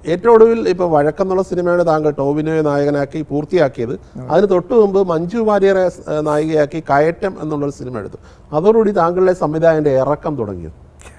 ഏറ്റവും ഒടുവിൽ ഇപ്പൊ വഴക്കെന്നുള്ള സിനിമയാണ് താങ്കൾ ടോവിനോയെ നായകനാക്കി പൂർത്തിയാക്കിയത് അതിന് തൊട്ടു മുമ്പ് മഞ്ജു വാര്യരെ ഏഹ്, നായികയാക്കി കയറ്റം എന്നുള്ളൊരു സിനിമ എടുത്തു അതോടുകൂടി താങ്കളുടെ സംവിധായകന്റെ ഇറക്കം തുടങ്ങിയത്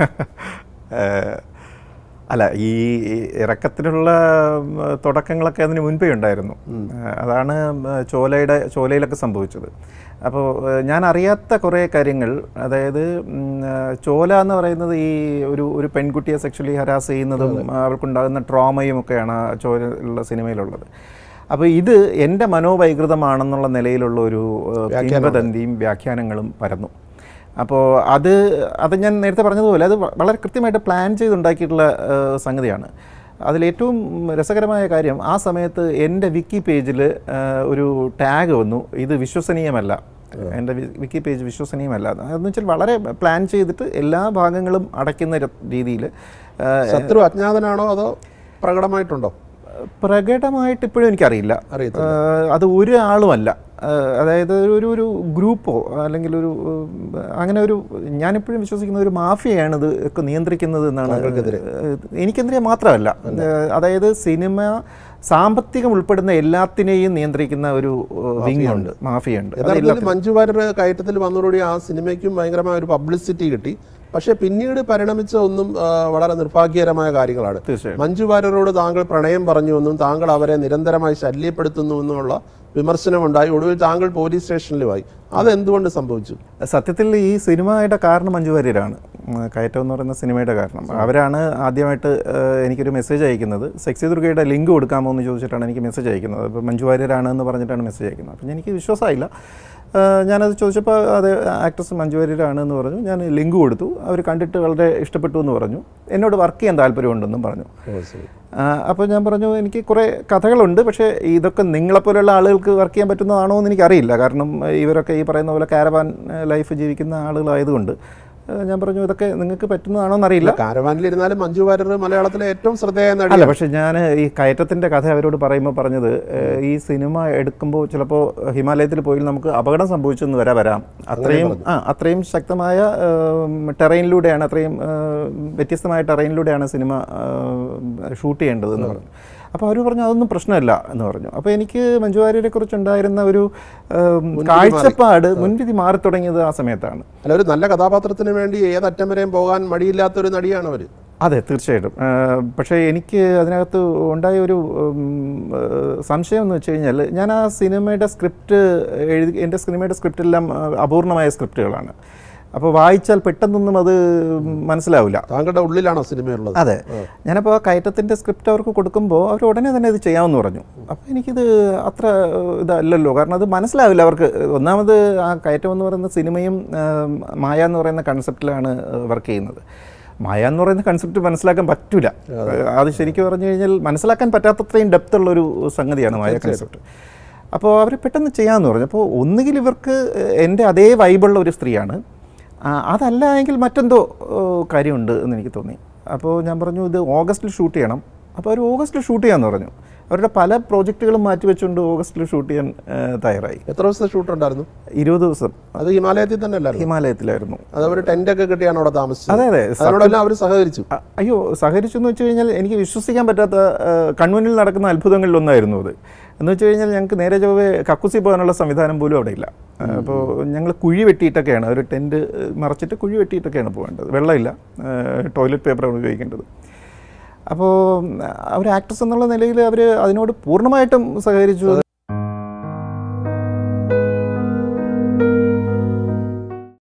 ഏഹ് അല്ല ഈ ഇറക്കത്തിലുള്ള ഉം, തുടക്കങ്ങളൊക്കെ അതിന് മുൻപേ ഉണ്ടായിരുന്നു ഏഹ് അതാണ് ഉം, ചോലയുടെ ചോലയിലൊക്കെ സംഭവിച്ചത് അപ്പോൾ ഏഹ് ഞാൻ അറിയാത്ത കുറേ കാര്യങ്ങൾ അതായത് ഉം, ഏഹ് ചോല എന്ന് പറയുന്നത് ഈ ഒരു ഒരു പെൺകുട്ടിയെ സെക്ഷലി ഹരാസ് ചെയ്യുന്നതും അവൾക്കുണ്ടാകുന്ന ട്രോമയും ഒക്കെയാണ് ആ ചോലയിലുള്ള സിനിമയിലുള്ളത് അപ്പോൾ ഇത് എൻ്റെ മനോവൈകൃതമാണെന്നുള്ള നിലയിലുള്ള ഒരു ഏഹ്, കിംവദന്തിയും വ്യാഖ്യാനങ്ങളും പരന്നു അപ്പോൾ അത് അത് ഞാൻ നേരത്തെ പറഞ്ഞതുപോലെ അത് വ- വളരെ കൃത്യമായിട്ട് പ്ലാൻ ചെയ്തുണ്ടാക്കിയിട്ടുള്ള ഏഹ്, സംഗതിയാണ് അതിലേറ്റവും രസകരമായ കാര്യം ആ സമയത്ത് എൻ്റെ വിക്കി പേജിൽ ഒരു ടാഗ് വന്നു ഇത് വിശ്വസനീയമല്ല എൻ്റെ വി- വിക്കി പേജ് വിശ്വസനീയമല്ല അതെന്ന് വെച്ചാൽ വളരെ പ്ലാൻ ചെയ്തിട്ട് എല്ലാ ഭാഗങ്ങളും അടയ്ക്കുന്ന രീതിയിൽ ശത്രു അജ്ഞാതനാണോ അതോ പ്രകടമായിട്ടുണ്ടോ പ്രകടമായിട്ട് ഇപ്പോഴും എനിക്കറിയില്ല അറിയത്തില്ല. ഏഹ് അത് ഒരു ആളുമല്ല ഏഹ് അതായത് ഒരു ഒരു ഗ്രൂപ്പോ അല്ലെങ്കിൽ ഒരു ഉം, അങ്ങനെ ഒരു ഞാനിപ്പോഴും വിശ്വസിക്കുന്ന ഒരു മാഫിയയാണ് ഇത് ഒക്കെ നിയന്ത്രിക്കുന്നത് എന്നാണ് ഏഹ് എനിക്കെതിരെ മാത്രമല്ല ഏഹ് അതായത് സിനിമ സാമ്പത്തികം ഉൾപ്പെടുന്ന എല്ലാത്തിനെയും നിയന്ത്രിക്കുന്ന ഒരു വിങ് ഉണ്ട് മാഫിയുണ്ട് അത് യഥാർത്ഥത്തിൽ മഞ്ജു വാര്യർ കയറ്റത്തിൽ വന്നതോടുകൂടി ആ സിനിമയ്ക്കും ഭയങ്കരമായ ഒരു പബ്ലിസിറ്റി കിട്ടി പക്ഷെ പിന്നീട് പരിണമിച്ച ഒന്നും ആ, വളരെ നിർഭാഗ്യകരമായ കാര്യങ്ങളാണ് തീർച്ചയായും മഞ്ജു വാര്യരോട് താങ്കൾ പ്രണയം പറഞ്ഞുവെന്നും താങ്കൾ അവരെ നിരന്തരമായി ശല്യപ്പെടുത്തുന്നുവെന്നുമുള്ള വിമർശനമുണ്ടായി ഒടുവിൽ താങ്കൾ പോലീസ് സ്റ്റേഷനിലുമായി അതെന്തുകൊണ്ട് സംഭവിച്ചു സത്യത്തിൽ ഈ സിനിമയുടെ കാരണം മഞ്ജു വാര്യരാണ് ഉം, കയറ്റം എന്ന് പറയുന്ന സിനിമയുടെ കാരണം അവരാണ് ആദ്യമായിട്ട് ഏഹ്, എനിക്കൊരു മെസ്സേജ് അയക്കുന്നത് സെക്സി ദുർഗയുടെ ലിങ്ക് കൊടുക്കാമോ എന്ന് ചോദിച്ചിട്ടാണ് എനിക്ക് മെസ്സേജ് അയക്കുന്നത് അപ്പോൾ മഞ്ജു വാര്യരാണ് എന്ന് പറഞ്ഞിട്ടാണ് മെസ്സേജ് അയക്കുന്നത് അപ്പം എനിക്ക് വിശ്വാസമായില്ല ഏഹ്, ഞാനത് ചോദിച്ചപ്പോൾ അത് ആക്ട്രസ് മഞ്ജു വാര്യരാണ് എന്ന് പറഞ്ഞു ഞാൻ ലിങ്ക് കൊടുത്തു അവർ കണ്ടിട്ട് വളരെ ഇഷ്ടപ്പെട്ടു എന്ന് പറഞ്ഞു എന്നോട് വർക്ക് ചെയ്യാൻ താല്പര്യമുണ്ടെന്നും പറഞ്ഞു അപ്പോൾ ഞാൻ പറഞ്ഞു എനിക്ക് കുറേ കഥകളുണ്ട് പക്ഷേ ഇതൊക്കെ നിങ്ങളെപ്പോലെയുള്ള ആളുകൾക്ക് വർക്ക് ചെയ്യാൻ പറ്റുന്നതാണോ എന്ന് എനിക്കറിയില്ല കാരണം ഇവരൊക്കെ ഈ പറയുന്ന പോലെ കാരവാൻ ലൈഫ് ജീവിക്കുന്ന ആളുകളായതുകൊണ്ട് ഏഹ് ഞാൻ പറഞ്ഞു ഇതൊക്കെ നിങ്ങൾക്ക് പറ്റുന്നതാണോ എന്നറിയില്ല കാരവാനിലിരുന്നാലും മഞ്ജു വാര്യർ മലയാളത്തിലെ ഏറ്റവും ശ്രദ്ധേയ നടി അല്ല പക്ഷെ ഞാൻ ഈ കയറ്റത്തിൻ്റെ കഥ അവരോട് പറയുമ്പോൾ പറഞ്ഞത് ഏഹ് ഈ സിനിമ എടുക്കുമ്പോൾ ചിലപ്പോൾ ഹിമാലയത്തിൽ പോയി നമുക്ക് അപകടം സംഭവിച്ചെന്ന് വരെ വരാം അത്രയും ആ അത്രയും ശക്തമായ ടെറൈനിലൂടെയാണ് അത്രയും ഏഹ് വ്യത്യസ്തമായ ടെറൈനിലൂടെയാണ് സിനിമ ഷൂട്ട് ചെയ്യേണ്ടത് എന്ന് പറഞ്ഞു അപ്പോൾ അവർ പറഞ്ഞു അതൊന്നും പ്രശ്നമല്ല എന്ന് പറഞ്ഞു അപ്പോൾ എനിക്ക് മഞ്ജു വാര്യരെ കുറിച്ചുണ്ടായിരുന്ന ഒരു ഏഹ്, കാഴ്ചപ്പാട് മുൻവിധി മാറി തുടങ്ങിയത് ആ സമയത്താണ് അല്ല ഒരു നല്ല കഥാപാത്രത്തിന് വേണ്ടി ഏതറ്റം വരെയും പോകാൻ മടിയില്ലാത്തൊരു നടിയാണ് അവർ അതെ തീർച്ചയായിട്ടും ഏഹ് പക്ഷേ എനിക്ക് അതിനകത്ത് ഉണ്ടായ ഒരു ഉം, ഏഹ് സംശയം എന്ന് വെച്ച് കഴിഞ്ഞാൽ ഞാൻ ആ സിനിമയുടെ സ്ക്രിപ്റ്റ് എഴുതി എൻ്റെ സിനിമയുടെ സ്ക്രിപ്റ്റെല്ലാം ഏഹ് അപൂർണമായ സ്ക്രിപ്റ്റുകളാണ് അപ്പോൾ വായിച്ചാൽ പെട്ടെന്നൊന്നും അത് മനസ്സിലാവില്ല താങ്കളുടെ ഉള്ളിലാണോ സിനിമയുള്ളത് അതെ ഞാനപ്പോൾ ആ കയറ്റത്തിൻ്റെ സ്ക്രിപ്റ്റ് അവർക്ക് കൊടുക്കുമ്പോൾ അവർ ഉടനെ തന്നെ ഇത് ചെയ്യാമെന്ന് പറഞ്ഞു അപ്പോൾ എനിക്കിത് അത്ര ഏഹ്, ഇതല്ലല്ലോ കാരണം അത് മനസ്സിലാവില്ല അവർക്ക് ഒന്നാമത് ആ കയറ്റം എന്ന് പറയുന്ന സിനിമയും ഏഹ്, മായ എന്ന് പറയുന്ന കൺസെപ്റ്റിലാണ് വർക്ക് ചെയ്യുന്നത് മായ എന്ന് പറയുന്ന കൺസെപ്റ്റ് മനസ്സിലാക്കാൻ പറ്റൂല അത് ശരിക്കും പറഞ്ഞു കഴിഞ്ഞാൽ മനസ്സിലാക്കാൻ പറ്റാത്തത്രയും ഡെപ്ത് ഉള്ളൊരു സംഗതിയാണ് മായ കൺസെപ്റ്റ് അപ്പോൾ അവർ പെട്ടെന്ന് ചെയ്യാമെന്ന് പറഞ്ഞു അപ്പോൾ ഒന്നുകിൽ ഇവർക്ക് എൻ്റെ അതേ വൈബുള്ള ഒരു സ്ത്രീയാണ് ആ, അതല്ല എങ്കിൽ മറ്റെന്തോ ഏ, കാര്യമുണ്ട് എന്ന് എനിക്ക് തോന്നി അപ്പോൾ ഞാൻ പറഞ്ഞു ഇത് ഓഗസ്റ്റിൽ ഷൂട്ട് ചെയ്യണം അപ്പോൾ അവർ ഓഗസ്റ്റിൽ ഷൂട്ട് ചെയ്യാമെന്ന് പറഞ്ഞു അവരുടെ പല പ്രോജക്റ്റുകളും മാറ്റിവെച്ചുകൊണ്ട് ഓഗസ്റ്റിൽ ഷൂട്ട് ചെയ്യാൻ ഏ, തയ്യാറായി എത്ര ദിവസത്തെ ഷൂട്ട് ഉണ്ടായിരുന്നു ഇരുപത് ദിവസം അത് ഹിമാലയത്തിൽ തന്നെ അല്ലായിരുന്നു ഹിമാലയത്തിലായിരുന്നു അത് അവർ ടെന്റ് ഒക്കെ കിട്ടിയാണ് അവിടെ താമസിച്ചത് അതെ അതെ അതിനോടെല്ലാം അവർ സഹകരിച്ചു അ- അയ്യോ സഹകരിച്ചു എന്ന് വെച്ച് കഴിഞ്ഞാൽ എനിക്ക് വിശ്വസിക്കാൻ പറ്റാത്ത ആ, കൺമുന്നിൽ നടക്കുന്ന അത്ഭുതങ്ങളിലൊന്നായിരുന്നു അത് എന്ന് വെച്ച് കഴിഞ്ഞാൽ ഞങ്ങൾക്ക് നേരെ ചൊവ്വേ കക്കുസി പോകാനുള്ള സംവിധാനം പോലും അവിടെ ഇല്ല അപ്പോൾ ഞങ്ങൾ കുഴി വെട്ടിയിട്ടൊക്കെയാണ് ഒരു ടെൻറ്റ് മറച്ചിട്ട് കുഴി വെട്ടിയിട്ടൊക്കെയാണ് പോകേണ്ടത് വെള്ളമില്ല ടോയ്ലറ്റ് പേപ്പറാണ് ഉപയോഗിക്കേണ്ടത് അപ്പോൾ അവർ ആക്ട്രസ് എന്നുള്ള നിലയിൽ അവർ അതിനോട് പൂർണ്ണമായിട്ടും സഹകരിച്ചു